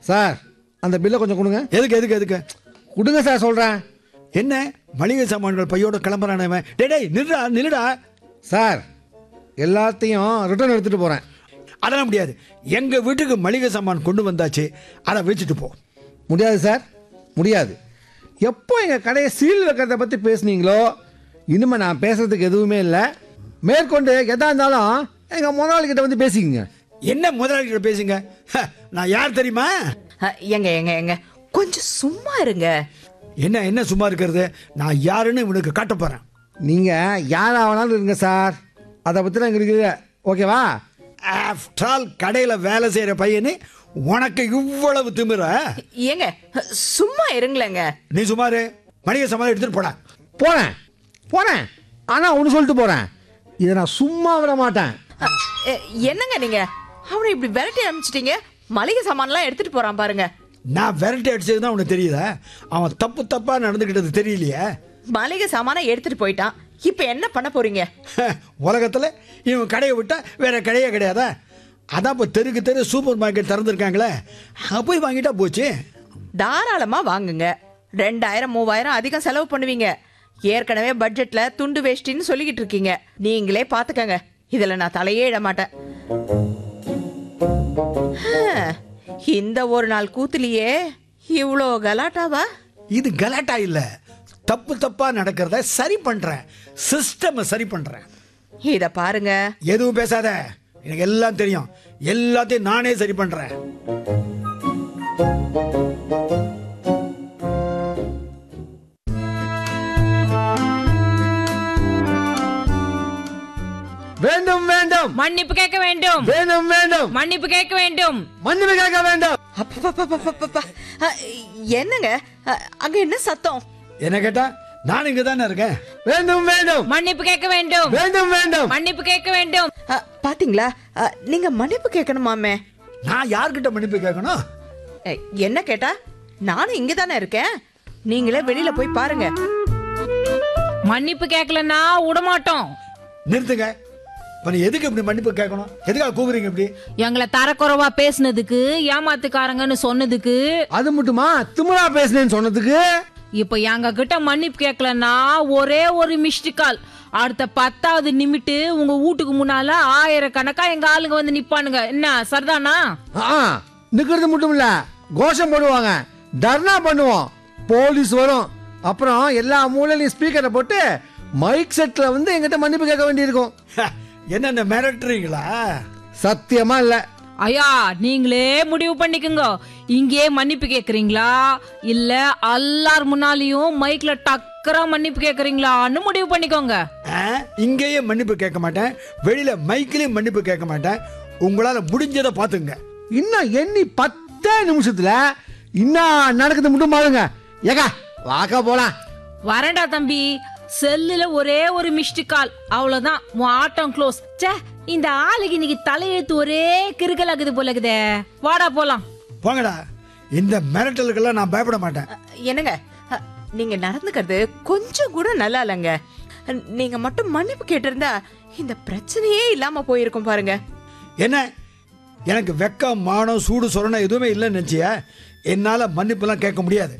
Sir அந்த பில்லை கொஞ்சம் கொடுங்க எதுக்கு எதுக்கு எதுக்கு கொடுங்க சார் சொல்கிறேன் என்ன மளிகை சாமான்கள் பையோட கிளம்புறானவன் டேய் டேய் நில்லுடா நில்லுடா சார் எல்லாத்தையும் ரிட்டர்ன் எடுத்துகிட்டு போகிறேன் அதெல்லாம் முடியாது எங்க வீட்டுக்கு மளிகை சாமான் கொண்டு வந்தாச்சு அதை வச்சுட்டு போ முடியாது சார் முடியாது எப்போ எங்கள் கடையை சீல் வைக்கிறத பற்றி பேசுனீங்களோ இனிமேல் நான் பேசுறதுக்கு எதுவுமே இல்லை மேற்கொண்டு எதா இருந்தாலும் எங்கள் முதலாளிகிட்ட வந்து பேசிக்கங்க என்ன முதலாளிகிட்ட பேசுங்க ஹ, நான் யார் தெரியுமா அ, எங்க எங்க எங்க கொஞ்சம் சும்மா இருங்க என்ன என்ன சும்மா இருக்கிறது நான் யாருன்னு இவனுக்கு காட்ட போறேன் நீங்கள் யாராக வேணாலும் இருங்க சார் அதை பற்றிலாம் எங்களுக்கு இல்லை ஓகேவா ஆஃப்டர் ஆல் கடையில் வேலை செய்கிற பையனு உனக்கு இவ்வளவு திமிர ஏங்க சும்மா இருங்களேங்க நீ சுமாரு மளிகை சாமான் எடுத்துட்டு போடா போகிறேன் போகிறேன் ஆனால் ஒன்று சொல்லிட்டு போகிறேன் இதை நான் சும்மா விட மாட்டேன் அ, எ, என்னங்க நீங்க அவனை இப்படி விரட்டி அனுப்பிச்சிட்டீங்க மளிகை சாமான்லாம் எடுத்துட்டு போறான் பாருங்க நான் விரட்டி அடிச்சது தான் உனக்கு தெரியுதா அவன் தப்பு தப்பாக நடந்துக்கிட்டது தெரியலையே மளிகை சாமானை எடுத்துட்டு போயிட்டான் இப்ப என்ன பண்ண போறீங்க உலகத்தில் இவன் கடையை விட்டா வேற கடையே கிடையாதா அதான் இப்போ தெருக்கு தெரு சூப்பர் மார்க்கெட் திறந்துருக்காங்களே அங்கே போய் வாங்கிட்டா போச்சு தாராளமா வாங்குங்க ரெண்டாயிரம் மூவாயிரம் அதிகம் செலவு பண்ணுவீங்க ஏற்கனவே பட்ஜெட்ல துண்டு வேஷ்டின்னு சொல்லிக்கிட்டு இருக்கீங்க நீங்களே பாத்துக்கங்க இதுல நான் தலையே இட மாட்டேன் ஹம், இந்த ஒரு நாள் கூத்துலயே இவ்வளோ கலாட்டாவா இது கலாட்டா இல்லை தப்பு தப்பாக நடக்கிறத சரி பண்ணுறேன் சிஸ்டமை சரி பண்ணுறேன் இத பாருங்க எதுவும் பேசாத எனக்கு எல்லாம் தெரியும் எல்லாத்தையும் நானே சரி பண்ணுறேன் வேண்டும் வேண்டும் மன்னிப்பு கேட்க வேண்டும் வேண்டும் வேண்டும் மன்னிப்பு கேட்க வேண்டும் மன்னிப்பு கேட்க வேண்டும் அப்பப்பப்பப்பப்பப்ப. அ, என்னங்க அ, அங்க என்ன சத்தம் என்ன கேட்டா நான் இங்கே தானே இருக்கேன் வேண்டும் வேண்டும் மன்னிப்பு கேட்க வேண்டும் வேண்டும் வேண்டும் மன்னிப்பு கேட்க வேண்டும் அ, பாத்தீங்களா அ, நீங்க மன்னிப்பு கேட்கணுமாமே நான் யார்கிட்ட மன்னிப்பு கேட்கணும் அ, என்ன கேட்டா நானும் இங்க தானே இருக்கேன் நீங்களே வெளியில போய் பாருங்க மன்னிப்பு கேட்கலன்னா விடமாட்டோம் நிறுத்துங்க இப்போ நீ எதுக்கு இப்படி மன்னிப்பு கேட்கணும் எதுக்காக கூகுறீங்க இப்படி எங்களை தரக்குறைவா பேசுனதுக்கு ஏமாத்துக்காரங்கன்னு சொன்னதுக்கு அது மட்டுமா திமிரா பேசுனேன்னு சொன்னதுக்கு இப்ப எங்க கிட்ட மன்னிப்பு கேட்கலன்னா ஒரே ஒரு மிஸ்டு கால் அடுத்த பத்தாவது நிமிட்டு உங்க வீட்டுக்கு முன்னால ஆயிரக்கணக்கா எங்க ஆளுங்க வந்து நிப்பானுங்க என்ன சரிதானா ஆ நிக்கிறது மட்டும் இல்ல கோஷம் போடுவாங்க தர்ணா பண்ணுவோம் போலீஸ் வரும் அப்புறம் எல்லா மூலையிலையும் ஸ்பீக்கரை போட்டு மைக் செட்ல வந்து எங்கிட்ட மன்னிப்பு கேட்க வேண்டியிருக்கும் ஹ, என்னென்ன மிரட்டுறீங்களா சத்தியமா இல்ல ஐயா நீங்களே முடிவு பண்ணிக்கோங்க இங்கே மன்னிப்பு கேக்குறீங்களா இல்ல எல்லார் முன்னாலையும் மைக்ல டக்கரா மன்னிப்பு கேக்குறீங்களான்னு முடிவு பண்ணிக்கோங்க ஆ, இங்கேயே மன்னிப்பு கேட்க மாட்டேன் வெளியில மைக்கிலையும் மன்னிப்பு கேட்க மாட்டேன் உங்களால முடிஞ்சதை பார்த்துங்க இன்னும் எண்ணி பத்தே நிமிஷத்துல இன்னும் நடக்குது மட்டும் பாருங்க ஏக்கா வாக்கா போலாம் வரேன்டா தம்பி செல்லுல ஒரே ஒரு மிஸ்டு கால் அவ்வளவுதான் உன் ஆட்டம் க்ளோஸ் ச்சே இந்த ஆளுக்கு இன்னைக்கு தலையெழுத்து ஒரே கிறுக்கலாக்குது போல இருக்குதே வாடா போலாம் போங்கடா இந்த மிரட்டலுக்கெல்லாம் நான் பயப்பட மாட்டேன் அ, என்னங்க அ, நீங்க நடந்துக்கிறது கொஞ்சம் கூட நல்லா இல்லைங்க அ, நீங்க மட்டும் மன்னிப்பு கேட்டிருந்தா இந்த பிரச்சனையே இல்லாம போயிருக்கும் பாருங்க என்ன எனக்கு வெக்கம் மானம் சூடு சொரணம் எதுவுமே இல்லைன்னு நினச்சியா என்னால் மன்னிப்புலாம் கேட்க முடியாது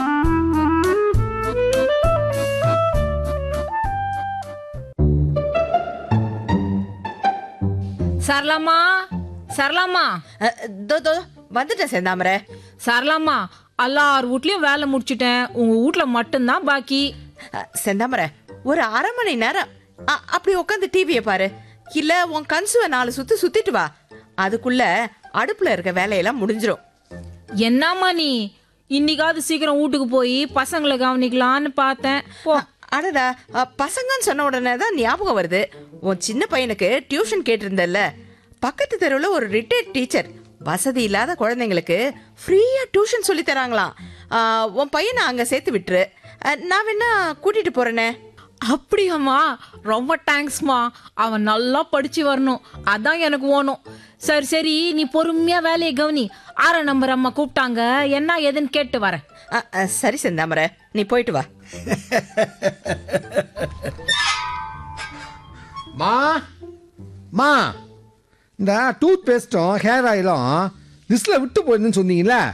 சரளாமா சரளாமா அ, தோ தோ வந்துட்டேன் செந்தாமரை சரளாமா எல்லார் வீட்லயும் வேலை முடிச்சிட்டேன் உங்க வீட்ல மட்டும்தான் பாக்கி அ, செந்தாமரை ஒரு அரை மணி நேரம் அ, அப்படி உட்காந்து டிவியை பாரு இல்ல உன் கன்சுவை நாலு சுத்து சுத்திட்டு வா அதுக்குள்ள அடுப்புல இருக்க வேலையெல்லாம் முடிஞ்சிரும் என்னம்மா நீ இன்னைக்காவது சீக்கிரம் வீட்டுக்கு போய் பசங்களை கவனிக்கலான்னு பார்த்தேன் போ அடடா அ, பசங்கன்னு சொன்ன உடனே தான் ஞாபகம் வருது உன் சின்ன பையனுக்கு டியூஷன் கேட்டிருந்தல்ல பக்கத்து தெருவில் ஒரு ரிட்டையர்ட் டீச்சர் வசதி இல்லாத குழந்தைங்களுக்கு ஃப்ரீயா டியூஷன் சொல்லி தராங்களாம் ஆ, உன் பையனை அங்க சேர்த்து விட்டுரு அ, நான் வேணா கூட்டிட்டு போறேனே அப்படியாம்மா ரொம்ப தேங்க்ஸ்மா அவன் நல்லா படிச்சு வரணும் அதான் எனக்கு ஓணும் சரி சரி நீ பொறுமையா வேலையை கவனி ஆற நம்பர் அம்மா கூப்பிட்டாங்க என்ன ஏதுன்னு கேட்டு வரேன் அ, அ, சரி செந்தாமரை நீ போயிட்டு வா மா மா இந்த டூத் பேஸ்ட்டும் ஹேர் ஆயிலும் லிஸ்ட்ல விட்டு போயிருந்துன்னு சொன்னீங்கல்ல